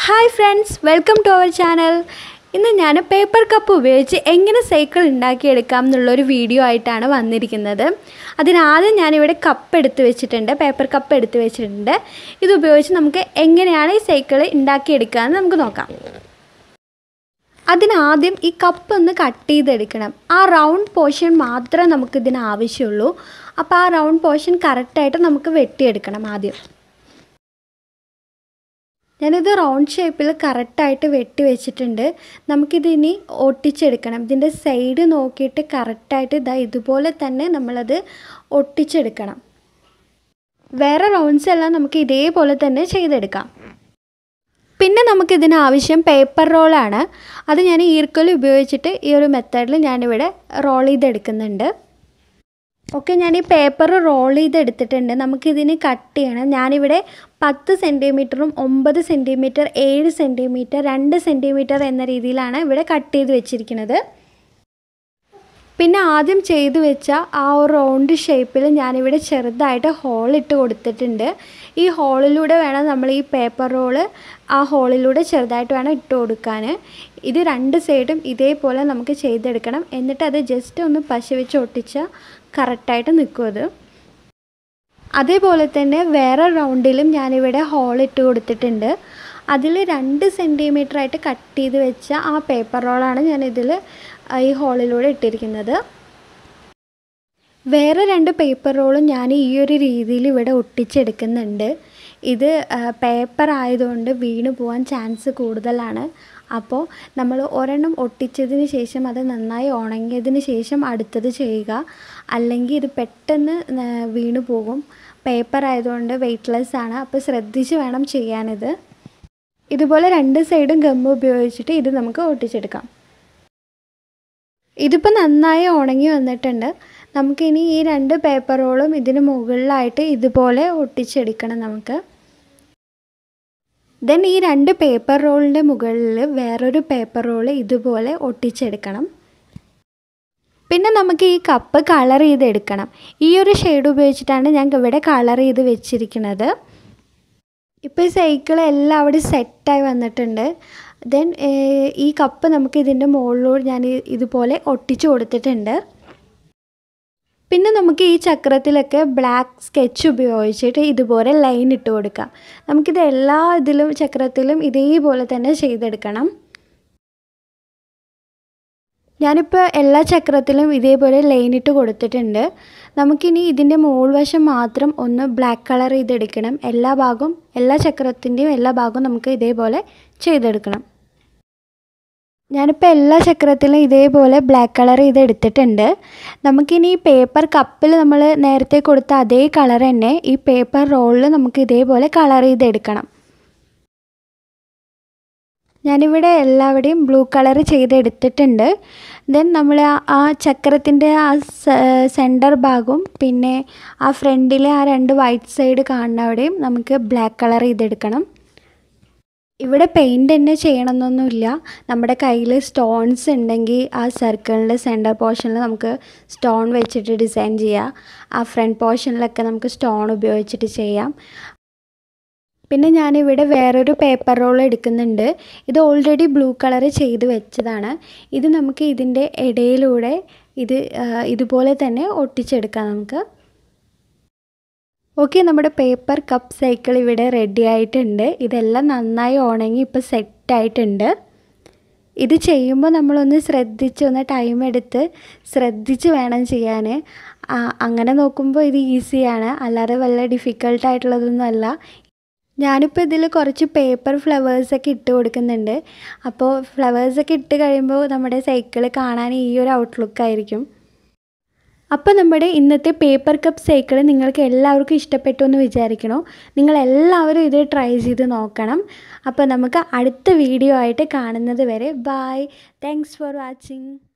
hi friends welcome to our channel ഇന്ന് ഞാൻ paper cup ഉപയോഗിച്ച് എങ്ങനെ സൈക്കിൾ ഉണ്ടാക്കിയെടുക്കാം എന്നുള്ളൊരു വീഡിയോ ആയിട്ടാണ് വന്നിരിക്കുന്നത് അതിനാദ്യം ഞാനിവിടെ കപ്പ് എടുത്ത് വെച്ചിട്ടുണ്ട് പേപ്പർ കപ്പ് എടുത്ത് വെച്ചിട്ടുണ്ട് ഇത് ഉപയോഗിച്ച് നമുക്ക് എങ്ങനെയാണ് ഈ സൈക്കിൾ ഉണ്ടാക്കിയെടുക്കുക എന്ന് നമുക്ക് നോക്കാം അതിനാദ്യം ഈ കപ്പ് ഒന്ന് കട്ട് ചെയ്തെടുക്കണം ആ റൗണ്ട് പോർഷൻ മാത്രമേ നമുക്കിതിന് ആവശ്യമുള്ളൂ അപ്പോൾ ആ റൗണ്ട് പോർഷൻ കറക്റ്റായിട്ട് നമുക്ക് വെട്ടിയെടുക്കണം ആദ്യം ഞാനിത് റൗണ്ട് ഷേപ്പിൽ കറക്റ്റായിട്ട് വെട്ടി വെച്ചിട്ടുണ്ട് നമുക്കിതിനി ഒട്ടിച്ചെടുക്കണം ഇതിൻ്റെ സൈഡ് നോക്കിയിട്ട് കറക്റ്റായിട്ട് ഇതാ ഇതുപോലെ തന്നെ നമ്മളത് ഒട്ടിച്ചെടുക്കണം വേറെ റൗണ്ട്സ് എല്ലാം നമുക്ക് ഇതേപോലെ തന്നെ ചെയ്തെടുക്കാം പിന്നെ നമുക്കിതിന് ആവശ്യം പേപ്പർ റോളാണ് അത് ഞാൻ ഈർക്കൽ ഉപയോഗിച്ചിട്ട് ഈ ഒരു മെത്തേഡിൽ ഞാനിവിടെ റോൾ ചെയ്തെടുക്കുന്നുണ്ട് ഓക്കെ ഞാൻ ഈ പേപ്പർ റോൾ ചെയ്തെടുത്തിട്ടുണ്ട് നമുക്കിതിന് കട്ട് ചെയ്യണം ഞാനിവിടെ പത്ത് സെൻറ്റിമീറ്ററും ഒമ്പത് സെൻറ്റിമീറ്റർ ഏഴ് സെൻറ്റിമീറ്റർ രണ്ട് സെൻറ്റിമീറ്റർ എന്ന രീതിയിലാണ് ഇവിടെ കട്ട് ചെയ്ത് വെച്ചിരിക്കുന്നത് പിന്നെ ആദ്യം ചെയ്തു വെച്ച ആ ഒരു റൗണ്ട് ഷേപ്പിൽ ഞാനിവിടെ ചെറുതായിട്ട് ഹോൾ ഇട്ട് കൊടുത്തിട്ടുണ്ട് ഈ ഹോളിലൂടെ വേണം നമ്മൾ ഈ പേപ്പർ റോള് ആ ഹോളിലൂടെ ചെറുതായിട്ട് വേണം ഇട്ട് കൊടുക്കാൻ ഇത് രണ്ട് സൈഡും ഇതേപോലെ നമുക്ക് ചെയ്തെടുക്കണം എന്നിട്ട് അത് ജസ്റ്റ് ഒന്ന് പശ വെച്ച് ഒട്ടിച്ചാൽ കറക്റ്റായിട്ട് നിൽക്കും അത് അതേപോലെ തന്നെ വേറെ റൗണ്ടിലും ഞാനിവിടെ ഹോൾ ഇട്ട് കൊടുത്തിട്ടുണ്ട് അതിൽ രണ്ട് സെൻറ്റിമീറ്റർ ആയിട്ട് കട്ട് ചെയ്ത് വെച്ച ആ പേപ്പർ റോളാണ് ഞാനിതിൽ ഈ ഹോളിലൂടെ ഇട്ടിരിക്കുന്നത് വേറെ രണ്ട് പേപ്പർ റോളും ഞാൻ ഈ ഒരു രീതിയിൽ ഇവിടെ ഒട്ടിച്ചെടുക്കുന്നുണ്ട് ഇത് പേപ്പർ ആയതുകൊണ്ട് വീണ് പോകാൻ ചാൻസ് കൂടുതലാണ് അപ്പോൾ നമ്മൾ ഒരെണ്ണം ഒട്ടിച്ചതിന് ശേഷം അത് നന്നായി ഉണങ്ങിയതിന് ശേഷം അടുത്തത് ചെയ്യുക അല്ലെങ്കിൽ ഇത് പെട്ടെന്ന് വീണു പോകും പേപ്പർ ആയതുകൊണ്ട് വെയ്റ്റ്ലെസ് ആണ് അപ്പോൾ ശ്രദ്ധിച്ച് വേണം ചെയ്യാനിത് ഇതുപോലെ രണ്ട് സൈഡും ഗമ്മ് ഉപയോഗിച്ചിട്ട് ഇത് നമുക്ക് ഒട്ടിച്ചെടുക്കാം ഇതിപ്പോൾ നന്നായി ഉണങ്ങി വന്നിട്ടുണ്ട് നമുക്കിനി ഈ രണ്ട് പേപ്പർ റോളും ഇതിന് മുകളിലായിട്ട് ഇതുപോലെ ഒട്ടിച്ചെടുക്കണം നമുക്ക് ദെൻ ഈ രണ്ട് പേപ്പർ റോളിൻ്റെ മുകളിൽ വേറൊരു പേപ്പർ റോൾ ഇതുപോലെ ഒട്ടിച്ചെടുക്കണം പിന്നെ നമുക്ക് ഈ കപ്പ് കളർ ചെയ്തെടുക്കണം ഈ ഒരു ഷെയ്ഡ് ഉപയോഗിച്ചിട്ടാണ് ഞാൻ ഇവിടെ കളർ ചെയ്ത് വെച്ചിരിക്കുന്നത് ഇപ്പോൾ ഈ സൈക്കിൾ എല്ലാം അവിടെ സെറ്റായി വന്നിട്ടുണ്ട് ദെൻ ഈ കപ്പ് നമുക്ക് ഇതിൻ്റെ മുകളിലൂടെ ഞാൻ ഇതുപോലെ ഒട്ടിച്ചു കൊടുത്തിട്ടുണ്ട് പിന്നെ നമുക്ക് ഈ ചക്രത്തിലൊക്കെ ബ്ലാക്ക് സ്കെച്ച് ഉപയോഗിച്ചിട്ട് ഇതുപോലെ ലൈൻ ഇട്ട് കൊടുക്കാം നമുക്കിത് എല്ലാ ഇതിലും ചക്രത്തിലും ഇതേപോലെ തന്നെ ചെയ്തെടുക്കണം ഞാനിപ്പോൾ എല്ലാ ചക്രത്തിലും ഇതേപോലെ ലൈൻ ഇട്ട് കൊടുത്തിട്ടുണ്ട് നമുക്കിനി ഇതിൻ്റെ മുകൾ വശം മാത്രം ഒന്ന് ബ്ലാക്ക് കളർ ചെയ്തെടുക്കണം എല്ലാ ഭാഗവും എല്ലാ ചക്രത്തിൻ്റെയും എല്ലാ ഭാഗവും നമുക്ക് ഇതേപോലെ ചെയ്തെടുക്കണം ഞാനിപ്പോൾ എല്ലാ ചക്രത്തിലും ഇതേപോലെ ബ്ലാക്ക് കളർ ചെയ്ത് എടുത്തിട്ടുണ്ട് നമുക്കിനി ഈ പേപ്പർ കപ്പിൽ നമ്മൾ നേരത്തെ കൊടുത്ത അതേ കളർ തന്നെ ഈ പേപ്പർ റോളിൽ നമുക്ക് ഇതേപോലെ കളർ ചെയ്തെടുക്കണം ഞാനിവിടെ എല്ലാവിടെയും ബ്ലൂ കളർ ചെയ്തെടുത്തിട്ടുണ്ട് ദെൻ നമ്മൾ ആ ചക്രത്തിൻ്റെ ആ സെൻറ്റർ ഭാഗവും പിന്നെ ആ ഫ്രണ്ടിലെ ആ രണ്ട് വൈറ്റ് സൈഡ് കാണുന്ന അവിടെയും നമുക്ക് ബ്ലാക്ക് കളർ ചെയ്തെടുക്കണം ഇവിടെ പെയിൻറ് തന്നെ ചെയ്യണമെന്നൊന്നുമില്ല നമ്മുടെ കയ്യിൽ സ്റ്റോൺസ് ഉണ്ടെങ്കിൽ ആ സർക്കിളിൻ്റെ സെൻറ്റർ പോർഷനിൽ നമുക്ക് സ്റ്റോൺ വെച്ചിട്ട് ഡിസൈൻ ചെയ്യാം ആ ഫ്രണ്ട് പോർഷനിലൊക്കെ നമുക്ക് സ്റ്റോൺ ഉപയോഗിച്ചിട്ട് ചെയ്യാം പിന്നെ ഞാനിവിടെ വേറൊരു പേപ്പർ റോൾ എടുക്കുന്നുണ്ട് ഇത് ഓൾറെഡി ബ്ലൂ കളർ ചെയ്ത് വെച്ചതാണ് ഇത് നമുക്ക് ഇതിൻ്റെ ഇടയിലൂടെ ഇത് ഇതുപോലെ തന്നെ ഒട്ടിച്ചെടുക്കാം നമുക്ക് ഓക്കെ നമ്മുടെ പേപ്പർ കപ്പ് സൈക്കിൾ ഇവിടെ റെഡി ആയിട്ടുണ്ട് ഇതെല്ലാം നന്നായി ഉണങ്ങി ഇപ്പോൾ സെറ്റായിട്ടുണ്ട് ഇത് ചെയ്യുമ്പോൾ നമ്മളൊന്ന് ശ്രദ്ധിച്ച് ഒന്ന് ടൈം എടുത്ത് ശ്രദ്ധിച്ച് വേണം ചെയ്യാൻ അങ്ങനെ നോക്കുമ്പോൾ ഇത് ഈസിയാണ് അല്ലാതെ വല്ല ഡിഫിക്കൽട്ടായിട്ടുള്ളതൊന്നും അല്ല ഞാനിപ്പോൾ ഇതിൽ കുറച്ച് പേപ്പർ ഫ്ലവേഴ്സൊക്കെ ഇട്ട് കൊടുക്കുന്നുണ്ട് അപ്പോൾ ഫ്ലവേഴ്സൊക്കെ ഇട്ട് കഴിയുമ്പോൾ നമ്മുടെ സൈക്കിൾ കാണാൻ ഈ ഒരു ഔട്ട്ലുക്കായിരിക്കും അപ്പോൾ നമ്മുടെ ഇന്നത്തെ പേപ്പർ കപ്പ് സൈക്കിൾ നിങ്ങൾക്ക് എല്ലാവർക്കും ഇഷ്ടപ്പെട്ടു എന്ന് വിചാരിക്കണോ നിങ്ങളെല്ലാവരും ഇത് ട്രൈ ചെയ്ത് നോക്കണം അപ്പോൾ നമുക്ക് അടുത്ത വീഡിയോ ആയിട്ട് കാണുന്നത് വരെ ബായ് താങ്ക്സ് ഫോർ വാച്ചിങ്